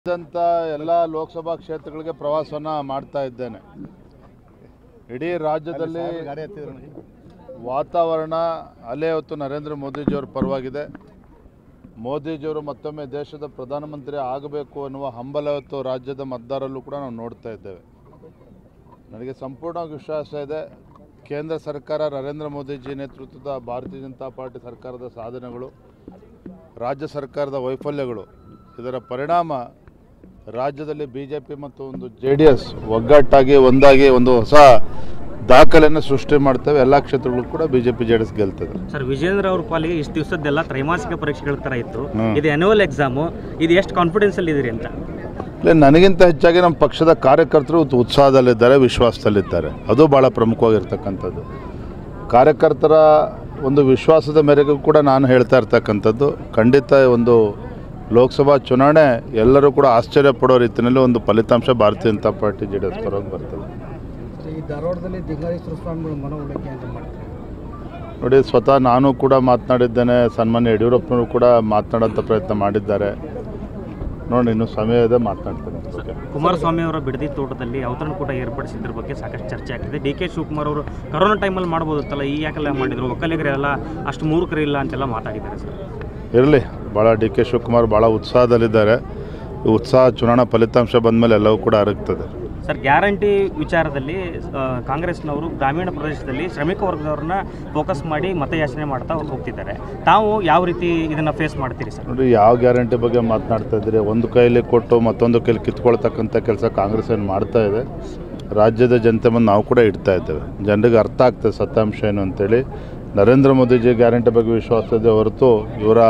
ರಾಜ್ಯಾದ್ಯಂತ ಎಲ್ಲ ಲೋಕಸಭಾ ಕ್ಷೇತ್ರಗಳಿಗೆ ಪ್ರವಾಸವನ್ನು ಮಾಡ್ತಾ ಇದ್ದೇನೆ ಇಡೀ ರಾಜ್ಯದಲ್ಲಿ ವಾತಾವರಣ ಅಲ್ಲೇ ಹೊತ್ತು ನರೇಂದ್ರ ಮೋದಿಜಿಯವ್ರ ಪರವಾಗಿದೆ ಮೋದಿಜಿಯವರು ಮತ್ತೊಮ್ಮೆ ದೇಶದ ಪ್ರಧಾನಮಂತ್ರಿ ಆಗಬೇಕು ಅನ್ನುವ ಹಂಬಲ ಹೊತ್ತು ರಾಜ್ಯದ ಮತದಾರಲ್ಲೂ ಕೂಡ ನಾವು ನೋಡ್ತಾ ಇದ್ದೇವೆ ನನಗೆ ಸಂಪೂರ್ಣವಾಗಿ ವಿಶ್ವಾಸ ಇದೆ ಕೇಂದ್ರ ಸರ್ಕಾರ ನರೇಂದ್ರ ಮೋದಿಜಿ ನೇತೃತ್ವದ ಭಾರತೀಯ ಜನತಾ ಪಾರ್ಟಿ ಸರ್ಕಾರದ ಸಾಧನೆಗಳು ರಾಜ್ಯ ಸರ್ಕಾರದ ವೈಫಲ್ಯಗಳು ಇದರ ಪರಿಣಾಮ ರಾಜ್ಯದಲ್ಲಿ ಬಿ ಜೆ ಪಿ ಮತ್ತು ಒಂದು ಜೆ ಡಿ ಎಸ್ ಒಗ್ಗಟ್ಟಾಗಿ ಒಂದಾಗಿ ಒಂದು ಹೊಸ ದಾಖಲೆಯನ್ನು ಸೃಷ್ಟಿ ಮಾಡ್ತೇವೆ ಎಲ್ಲ ಕ್ಷೇತ್ರಗಳು ಕೂಡ B J P J D S ಗೆಲ್ತದೆ ಸರ್ ವಿಜೇಂದ್ರ ಅವ್ರ ಪಾಲಿಗೆ ಇಷ್ಟು ದಿವಸದ್ದೆಲ್ಲ ತ್ರೈಮಾಸಿಕ ಪರೀಕ್ಷೆಗಳ ಥರ ಇತ್ತು ಹ್ಮ್. ಇದು ಆನ್ಯುವಲ್ ಎಕ್ಸಾಮು ಇದು ಎಷ್ಟು ಕಾನ್ಫಿಡೆನ್ಸ್ ಅಲ್ಲಿ ಇದೀರಿ ಅಂತ ಇಲ್ಲ ನನಗಿಂತ ಹೆಚ್ಚಾಗಿ ನಮ್ಮ ಪಕ್ಷದ ಕಾರ್ಯಕರ್ತರು ಉತ್- ಉತ್ಸಾಹದಲ್ಲಿದ್ದಾರೆ ವಿಶ್ವಾಸದಲ್ಲಿದ್ದಾರೆ ಅದು ಭಾಳ ಪ್ರಮುಖವಾಗಿರ್ತಕ್ಕಂಥದ್ದು ಕಾರ್ಯಕರ್ತರ ಒಂದು ವಿಶ್ವಾಸದ ಮೇರೆಗೂ ಕೂಡ ನಾನು ಹೇಳ್ತಾ ಇರ್ತಕ್ಕಂಥದ್ದು ಖಂಡಿತ ಒಂದು ಲೋಕಸಭಾ ಚುನಾವಣೆ ಎಲ್ಲರೂ ಕೂಡ ಆಶ್ಚರ್ಯ ಪಡೋ ರೀತಿಯಲ್ಲಿ ಒಂದು ಫಲಿತಾಂಶ Bharatiya Janata party J D S ಪರವಾಗಿ ಬರ್ತದೆ ಈ ಧಾರವಾಡದಲ್ಲಿ ದಿಂಗಾರೇಶ್ವರ ಸ್ವಾಮಿಗಳು ಮನವೊಲಿಕೆ ಅಂತ ಮಾಡ್ತಾರೆ ನೋಡಿ ಸ್ವತಃ ನಾನು ಕೂಡ ಮಾತನಾಡಿದ್ದೇನೆ ಸನ್ಮಾನ್ಯ ಯಡಿಯೂರಪ್ಪನವರು ಕೂಡ ಮಾತನಾಡೋಂಥ ಪ್ರಯತ್ನ ಮಾಡಿದ್ದಾರೆ ನೋಡಿ ಇನ್ನು ಸಮಯ ಇದೆ ಮಾತನಾಡ್ತೇನೆ ಓಕೆ ಕುಮಾರಸ್ವಾಮಿ ಅವರ ಬಿಡದಿ ತೋಟದಲ್ಲಿ ಔತಣಕೂಟ ಏರ್ಪಡಿಸಿದ್ರ ಬಗ್ಗೆ ಸಾಕಷ್ಟು ಚರ್ಚೆ ಆಗ್ತಿದೆ ಡಿ ಕೆ ಶಿವಕುಮಾರ್ ಅವರು ಕರೋನಾ ಟೈಮಲ್ಲಿ ಮಾಡ್ಬೋದಿತ್ತಲ್ಲ ಈ ಯಾಕೆಲ್ಲ ಮಾಡಿದ್ರು ಒಕ್ಕಲಿಗರೆಲ್ಲ ಅಷ್ಟು ಮೂರ್ಖರಿಲ್ಲ ಅಂತೆಲ್ಲ ಮಾತಾಡಿದ್ದಾರೆ ಸರ್ ಇರಲಿ ಭಾಳ ಡಿ ಕೆ ಶಿವಕುಮಾರ್ ಭಾಳ ಉತ್ಸಾಹದಲ್ಲಿದ್ದಾರೆ ಈ ಉತ್ಸಾಹ ಚುನಾವಣಾ ಫಲಿತಾಂಶ ಬಂದಮೇಲೆ ಎಲ್ಲವೂ ಕೂಡ ಅರಗ್ತದೆ ಸರ್ ಗ್ಯಾರಂಟಿ ವಿಚಾರದಲ್ಲಿ ಆ, ಕಾಂಗ್ರೆಸ್ನವರು ಗ್ರಾಮೀಣ ಪ್ರದೇಶದಲ್ಲಿ ಶ್ರಮಿಕ ವರ್ಗದವ್ರನ್ನ ಫೋಕಸ್ ಮಾಡಿ ಮತಯಾಚನೆ ಮಾಡ್ತಾ ಹೋಗ್ತಿದ್ದಾರೆ ತಾವು ಯಾವ ರೀತಿ ಇದನ್ನು ಫೇಸ್ ಮಾಡ್ತೀರಿ ಸರ್ ನೋಡಿ ಯಾವ ಗ್ಯಾರಂಟಿ ಬಗ್ಗೆ ಮಾತನಾಡ್ತಾ ಇದ್ದೀರಿ ಒಂದು ಕೈಲಿ ಕೊಟ್ಟು ಮತ್ತೊಂದು ಕೈಲಿ ಕಿತ್ಕೊಳ್ತಕ್ಕಂಥ ಕೆಲಸ ಕಾಂಗ್ರೆಸ್ ಏನು ಮಾಡ್ತಾ ಇದೆ ರಾಜ್ಯದ ಜನತೆ ಮುಂದೆ ನಾವು ಕೂಡ ಇಡ್ತಾ ಇದ್ದೇವೆ ಜನರಿಗೆ ಅರ್ಥ ಆಗ್ತದೆ ಸತ್ಯಾಂಶ ಏನು ಅಂತೇಳಿ ನರೇಂದ್ರ ಮೋದಿಜಿ ಗ್ಯಾರಂಟಿ ಬಗ್ಗೆ ವಿಶ್ವಾಸ ಇದೆ ಹೊರತು ಇವರ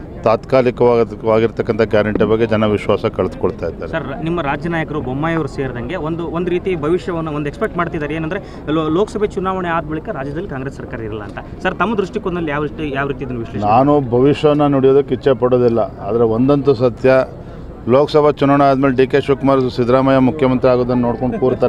ತಾತ್ಕಾಲಿಕವಾಗಿರ್ತಕ್ಕಂಥ ಗ್ಯಾರಂಟಿ ಬಗ್ಗೆ ಜನ ವಿಶ್ವಾಸ ಕಳೆದುಕೊಳ್ತಾ ಇದ್ದಾರೆ ಸರ್ ನಿಮ್ಮ ರಾಜ್ಯ ನಾಯಕರು ಬೊಮ್ಮಾಯಿ ಅವರು ಸೇರಿದಂಗೆ ಒಂದು ಒಂದು ರೀತಿ ಭವಿಷ್ಯವನ್ನು ಒಂದು ಎಕ್ಸ್ಪೆಕ್ಟ್ ಮಾಡ್ತಿದ್ದಾರೆ ಏನಂದ್ರೆ ಲೋ- ಲೋಕಸಭೆ ಚುನಾವಣೆ ಆದ ಬಳಿಕ ರಾಜ್ಯದಲ್ಲಿ ಕಾಂಗ್ರೆಸ್ ಸರ್ಕಾರ ಇರಲ್ಲ ಅಂತ ಸರ್ ತಮ್ಮ ದೃಷ್ಟಿಕೋನದಲ್ಲಿ ಯಾವ ರೀತಿ ಯಾವ ರೀತಿ ಇದನ್ನು ವಿಶ್ಲೇಷಣೆ ನಾನು ಭವಿಷ್ಯವನ್ನು ನುಡಿಯೋದಕ್ಕೆ ಇಚ್ಛೆ ಪಡೋದಿಲ್ಲ ಆದರೆ ಒಂದಂತೂ ಸತ್ಯ ಲೋಕಸಭಾ ಚುನಾವಣೆ ಆದಮೇಲೆ ಡಿ ಕೆ ಶಿವಕುಮಾರ್ ಸಿದ್ದರಾಮಯ್ಯ ಮುಖ್ಯಮಂತ್ರಿ ಆಗೋದನ್ನು ನೋಡ್ಕೊಂಡು ಕೂರ್ತಾರೆ